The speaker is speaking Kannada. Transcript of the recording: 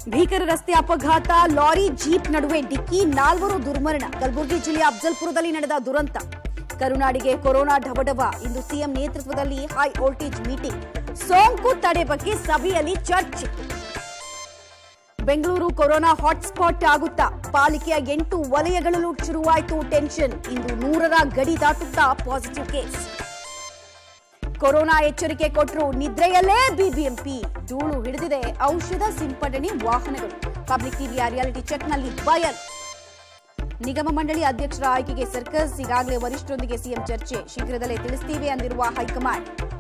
ಭೀಕರ ರಸ್ತೆ ಅಪಘಾತ ಲಾರಿ ಜೀಪ್ ನಡುವೆ ಡಿಕ್ಕಿ ನಾಲ್ವರು ದುರ್ಮರಣ ಕಲಬುರಗಿ ಜಿಲ್ಲೆಯ ಅಫ್ಜಲ್ಪುರದಲ್ಲಿ ನಡೆದ ದುರಂತ ಕರುನಾಡಿಗೆ ಕೊರೋನಾ ಢವಢವ ಇಂದು ಸಿಎಂ ನೇತೃತ್ವದಲ್ಲಿ ಹೈ ವೋಲ್ಟೇಜ್ ಮೀಟಿಂಗ್ ಸೋಂಕು ತಡೆ ಬಗ್ಗೆ ಸಭೆಯಲ್ಲಿ ಚರ್ಚೆ ಬೆಂಗಳೂರು ಕೊರೋನಾ ಹಾಟ್ಸ್ಪಾಟ್ ಆಗುತ್ತಾ ಪಾಲಿಕೆಯ ಎಂಟು ವಲಯಗಳಲ್ಲೂ ಶುರುವಾಯಿತು ಟೆನ್ಷನ್ ಇಂದು ನೂರರ ಗಡಿ ದಾಟುತ್ತಾ ಪಾಸಿಟಿವ್ ಕೇಸ್ ಕೊರೋನಾ ಎಚ್ಚರಿಕೆ ಕೊಟ್ಟರು ನಿದ್ರೆಯಲ್ಲೇ ಬಿಬಿಎಂಪಿ ಧೂಳು ಹಿಡಿದಿದೆ ಔಷಧ ಸಿಂಪಡಣೆ ವಾಹನಗಳು ಪಬ್ಲಿಕ್ ಟಿವಿಯ ರಿಯಾಲಿಟಿ ಚೆಕ್ನಲ್ಲಿ ಬಯಲ್ ನಿಗಮ ಮಂಡಳಿ ಅಧ್ಯಕ್ಷರ ಆಯ್ಕೆಗೆ ಸರ್ಕಸ್ ಈಗಾಗಲೇ ವರಿಷ್ಠರೊಂದಿಗೆ ಸಿಎಂ ಚರ್ಚೆ ಶೀಘ್ರದಲ್ಲೇ ತಿಳಿಸ್ತೀವಿ ಅಂದಿರುವ ಹೈಕಮಾಂಡ್